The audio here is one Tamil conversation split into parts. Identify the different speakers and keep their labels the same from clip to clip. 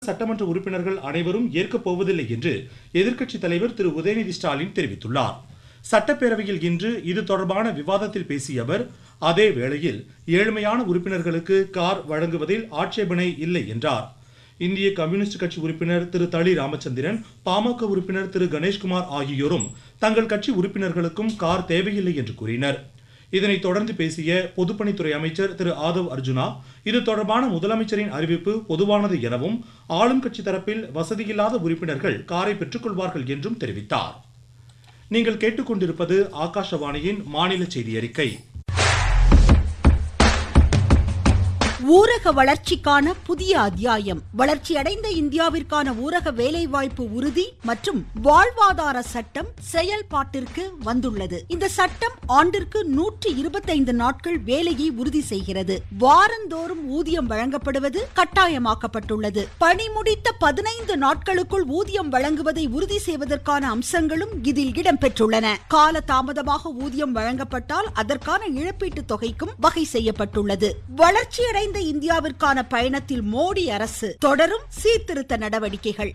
Speaker 1: சட்டமன்ற உறுப்பினர்கள் அனைவரும் ஏற்கப் போவதில்லை என்று எதிர்க்கட்சித் தலைவர் திரு உதயநிதி ஸ்டாலின் தெரிவித்துள்ளார் சட்டப்பேரவையில் இன்று இது தொடர்பான விவாதத்தில் பேசிய அவர் அதே வேளையில் ஏழ்மையான உறுப்பினர்களுக்கு கார் வழங்குவதில் ஆட்சேபனை இல்லை என்றார் இந்திய கம்யூனிஸ்ட் கட்சி உறுப்பினர் திரு தளி ராமச்சந்திரன் பாமக உறுப்பினர் திரு கணேஷ்குமார் ஆகியோரும் தங்கள் கட்சி உறுப்பினர்களுக்கும் கார் தேவையில்லை என்று கூறினர் இதனைத் தொடர்ந்து பேசிய பொதுப்பணித்துறை அமைச்சர் திரு ஆதவ் அர்ஜுனா இது தொடர்பான முதலமைச்சரின் அறிவிப்பு பொதுவானது எனவும் ஆளும் கட்சி தரப்பில் வசதியில்லாத உறுப்பினர்கள் காரை பெற்றுக்கொள்வார்கள் என்றும் தெரிவித்தார் நீங்கள் கேட்டுக்கொண்டிருப்பது ஆகாஷவாணியின் மாநில செய்தி அறிக்கை
Speaker 2: ஊரக வளர்ச்சிக்கான புதிய அத்தியாயம் வளர்ச்சியடைந்த இந்தியாவிற்கான ஊரக வேலைவாய்ப்பு உறுதி மற்றும் வாழ்வாதார சட்டம் செயல்பாட்டிற்கு வந்துள்ளது இந்த சட்டம் ஆண்டிற்கு நூற்றி இருபத்தைந்து நாட்கள் வேலையை உறுதி செய்கிறது வாரந்தோறும் ஊதியம் வழங்கப்படுவது கட்டாயமாக்கப்பட்டுள்ளது பணி முடித்த பதினைந்து நாட்களுக்குள் ஊதியம் வழங்குவதை உறுதி செய்வதற்கான அம்சங்களும் இதில் இடம்பெற்றுள்ளன கால தாமதமாக ஊதியம் வழங்கப்பட்டால் அதற்கான இழப்பீட்டுத் தொகைக்கும் வகை செய்யப்பட்டுள்ளது வளர்ச்சியடைந்த இந்தியாவிற்கான பயணத்தில் மோடி அரசு தொடரும் சீர்திருத்த நடவடிக்கைகள்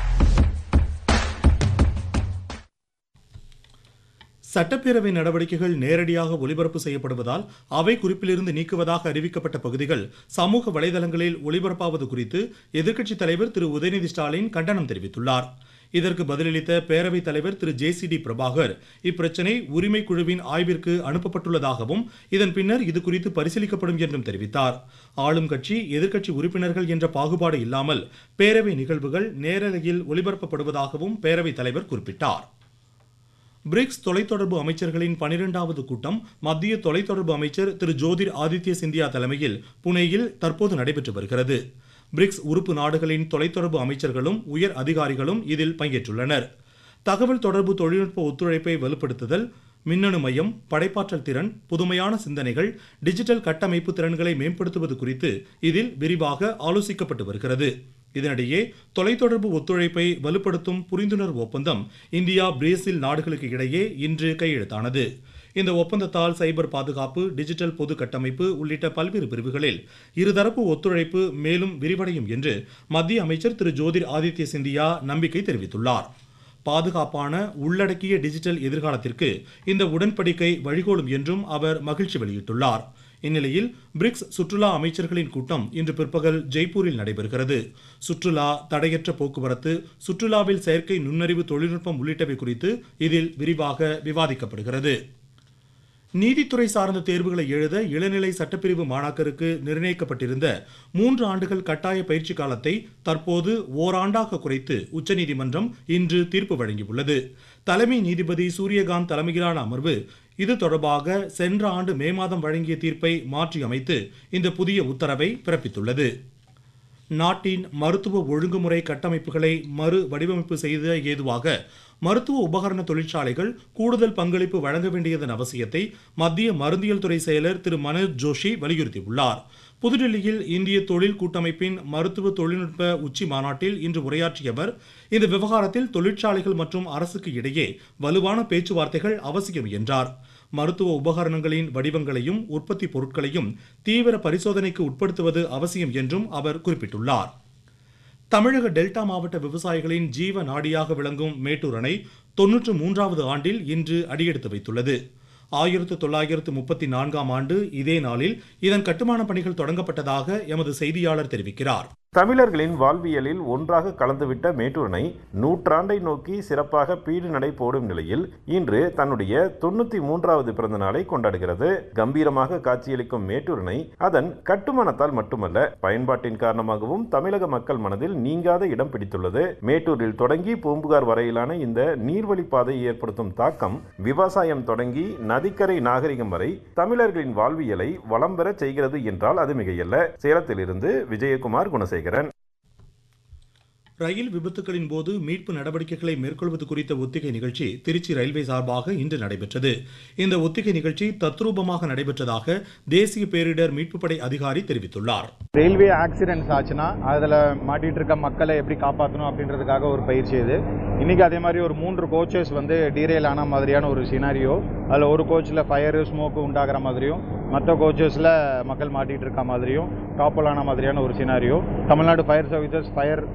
Speaker 1: சட்டப்பேரவை நடவடிக்கைகள் நேரடியாக ஒளிபரப்பு செய்யப்படுவதால் அவை குறிப்பிலிருந்து நீக்குவதாக அறிவிக்கப்பட்ட பகுதிகள் சமூக வலைதளங்களில் ஒளிபரப்பாவது குறித்து எதிர்க்கட்சித் தலைவர் திரு உதயநிதி ஸ்டாலின் கண்டனம் தெரிவித்துள்ளார் இதற்கு பதிலளித்த பேரவைத் தலைவர் திரு ஜே சி டி பிரபாகர் இப்பிரச்சனை உரிமை குழுவின் ஆய்விற்கு அனுப்பப்பட்டுள்ளதாகவும் இதன் பின்னர் இது குறித்து பரிசீலிக்கப்படும் என்றும் தெரிவித்தார் ஆளும் கட்சி எதிர்க்கட்சி உறுப்பினர்கள் என்ற பாகுபாடு இல்லாமல் பேரவை நிகழ்வுகள் நேரலையில் ஒளிபரப்பப்படுவதாகவும் பேரவைத் தலைவர் குறிப்பிட்டார் பிரிக்ஸ் தொலைத்தொடர்பு அமைச்சர்களின் பனிரெண்டாவது கூட்டம் மத்திய தொலைத்தொடர்பு அமைச்சர் திரு ஜோதிர் ஆதித்ய சிந்தியா தலைமையில் புனேயில் தற்போது நடைபெற்று வருகிறது பிரிக்ஸ் உறுப்பு நாடுகளின் தொலைத்தொடர்பு அமைச்சர்களும் உயர் அதிகாரிகளும் இதில் பங்கேற்றுள்ளனர் தகவல் தொடர்பு தொழில்நுட்ப ஒத்துழைப்பை வலுப்படுத்துதல் மின்னணு மையம் படைப்பாற்றல் திறன் புதுமையான சிந்தனைகள் டிஜிட்டல் கட்டமைப்பு திறன்களை மேம்படுத்துவது குறித்து இதில் விரிவாக ஆலோசிக்கப்பட்டு வருகிறது இதனிடையே தொலைத்தொடர்பு ஒத்துழைப்பை வலுப்படுத்தும் புரிந்துணர்வு ஒப்பந்தம் இந்தியா பிரேசில் நாடுகளுக்கு இடையே இன்று கையெழுத்தானது இந்த ஒப்பந்தத்தால் சைபர் பாதுகாப்பு டிஜிட்டல் பொது கட்டமைப்பு உள்ளிட்ட பல்வேறு பிரிவுகளில் இருதரப்பு ஒத்துழைப்பு மேலும் விரிவடையும் என்று மத்திய அமைச்சர் திரு ஜோதிர் ஆதித்ய சிந்தியா நம்பிக்கை தெரிவித்துள்ளார் பாதுகாப்பான உள்ளடக்கிய டிஜிட்டல் எதிர்காலத்திற்கு இந்த உடன்படிக்கை வழிகோலும் என்றும் அவர் மகிழ்ச்சி வெளியிட்டுள்ளார் இந்நிலையில் பிரிக்ஸ் சுற்றுலா அமைச்சர்களின் கூட்டம் இன்று பிற்பகல் ஜெய்ப்பூரில் நடைபெறுகிறது சுற்றுலா தடையற்ற போக்குவரத்து சுற்றுலாவில் செயற்கை நுண்ணறிவு தொழில்நுட்பம் உள்ளிட்டவை குறித்து இதில் விரிவாக விவாதிக்கப்படுகிறது நீதித்துறை சார்ந்த தேர்வுகளை எழுத இளநிலை சட்டப்பிரிவு மாணாக்கருக்கு நிர்ணயிக்கப்பட்டிருந்த மூன்று ஆண்டுகள் கட்டாய பயிற்சி காலத்தை தற்போது ஓராண்டாக குறைத்து உச்சநீதிமன்றம் இன்று தீர்ப்பு வழங்கியுள்ளது தலைமை நீதிபதி சூரியகாந்த் தலைமையிலான அமர்வு இது தொடர்பாக சென்ற ஆண்டு மே மாதம் வழங்கிய தீர்ப்பை மாற்றி அமைத்து இந்த புதிய உத்தரவை பிறப்பித்துள்ளது நாட்டின் மருத்துவ ஒழுங்குமுறை கட்டமைப்புகளை மறு வடிவமைப்பு செய்த ஏதுவாக மருத்துவ உபகரண தொழிற்சாலைகள் கூடுதல் பங்களிப்பு வழங்க வேண்டியதன் அவசியத்தை மத்திய மருந்தியல் துறை செயலர் திரு மனோஜ் ஜோஷி வலியுறுத்தியுள்ளார் புதுடில்லியில் இந்திய தொழில் கூட்டமைப்பின் மருத்துவ தொழில்நுட்ப உச்சி மாநாட்டில் இன்று உரையாற்றிய அவர் இந்த விவகாரத்தில் தொழிற்சாலைகள் மற்றும் அரசுக்கு இடையே வலுவான பேச்சுவார்த்தைகள் அவசியம் என்றார் மருத்துவ உபகரணங்களின் வடிவங்களையும் உற்பத்தி பொருட்களையும் தீவிர பரிசோதனைக்கு உட்படுத்துவது அவசியம் என்றும் அவர் குறிப்பிட்டுள்ளார் தமிழக டெல்டா மாவட்ட விவசாயிகளின் ஜீவ நாடியாக விளங்கும் மேட்டூர் அணை தொன்னூற்று மூன்றாவது ஆண்டில் இன்று அடியெடுத்து வைத்துள்ளது ஆயிரத்து தொள்ளாயிரத்து முப்பத்தி நான்காம் ஆண்டு இதே நாளில் இதன் கட்டுமான பணிகள் தொடங்கப்பட்டதாக எமது செய்தியாளர் தெரிவிக்கிறார்
Speaker 3: தமிழர்களின் வாழ்வியலில் ஒன்றாக கலந்துவிட்ட மேட்டூர் அணை நூற்றாண்டை நோக்கி சிறப்பாக பீடு நடை போடும் நிலையில் இன்று தன்னுடைய தொண்ணூத்தி மூன்றாவது பிறந்த நாளை கொண்டாடுகிறது கம்பீரமாக காட்சியளிக்கும் மேட்டூர் அணை அதன் கட்டுமானத்தால் மட்டுமல்ல பயன்பாட்டின் காரணமாகவும் தமிழக மக்கள் மனதில் நீங்காத இடம் பிடித்துள்ளது மேட்டூரில் தொடங்கி பூம்புகார் வரையிலான இந்த நீர்வழிப்பாதை ஏற்படுத்தும் தாக்கம் விவசாயம் தொடங்கி நதிக்கரை நாகரிகம் வரை தமிழர்களின் வாழ்வியலை வளம் பெறச் செய்கிறது என்றால் அது மிகையல்ல சேலத்திலிருந்து விஜயகுமார் குணசேகரன்
Speaker 1: ரயில் விபத்துகளின் போது மீட்பு நடவடிக்கைகளை மேற்கொள்வது குறித்த ஒத்திகை நிகழ்ச்சி திருச்சி ரயில்வே சார்பாக இன்று நடைபெற்றது இந்த ஒத்திகை நிகழ்ச்சி தத்ரூபமாக நடைபெற்றதாக தேசிய பேரிடர் மீட்புப் படை அதிகாரி தெரிவித்துள்ளார்
Speaker 4: ரயில்வே ஆக்சிடென்ட்ஸ் ஆச்சுன்னா அதில் மாட்டிட்டு இருக்க மக்களை எப்படி காப்பாற்றணும் அப்படின்றதுக்காக ஒரு பயிற்சி இது இன்னைக்கு அதே மாதிரி ஒரு மூன்று கோச்சஸ் வந்து டீரெயில் ஆன மாதிரியான ஒரு சினாரியோ அதில் ஒரு கோச்சில் ஃபயரு ஸ்மோக்கு உண்டாகிற மாதிரியும் மற்ற கோச்சஸில் மக்கள் மாட்டிட்டு இருக்க மாதிரியும் டாப்பல் ஆன மாதிரியான ஒரு scenario Tamil Nadu fire services fire